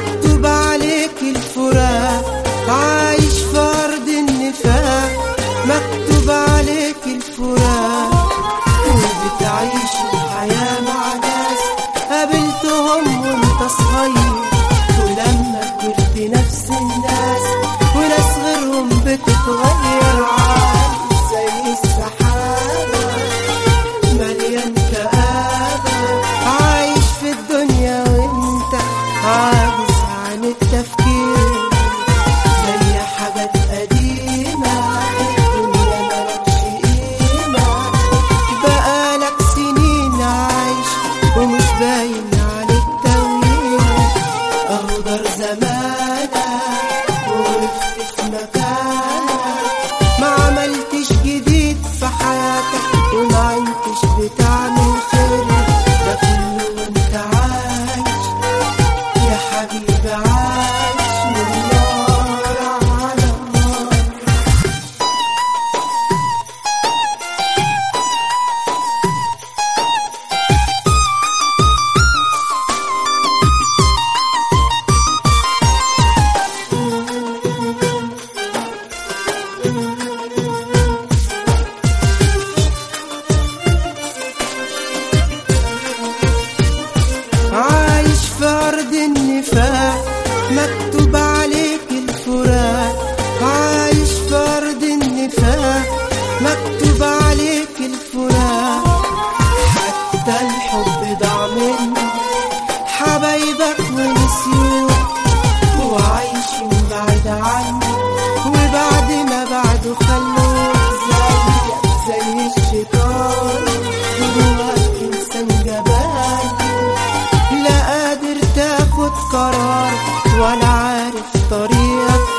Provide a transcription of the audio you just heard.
مكتوب عليك الفراق عايش في أرض النفاق مكتوب عليك الفراق وبتعيش الحياة مع ناس قابلتهم وانت صغير ولما كبرت نفس الناس وناس غيرهم بتتغير عايش زي السحابة مليان كآبة عايش في الدنيا وانت عاجز عن التفكير زي حاجات قديمة الدنيا ملكش قيمة بقالك سنين عايش ومش باين عليك تويل اهو دار زمانك وقفت في مكانك ما عملتش جديد في حياتك وما عدتش بتعمل خير ده كله وانت عايش يا حبيبي عايش من نار على نار عايش في أرض النفاق مكتوب عليك الفراق عايش في أرض النفاق مكتوب عليك الفراق حتى الحب ضاع مني حبايبك ونسيوك وعايشين بعيد عني وبعد ما بعده خلوك زيك زي الشيطان جواك إنسان جبان لا قادر تاخد قرار ولا عارف طريقك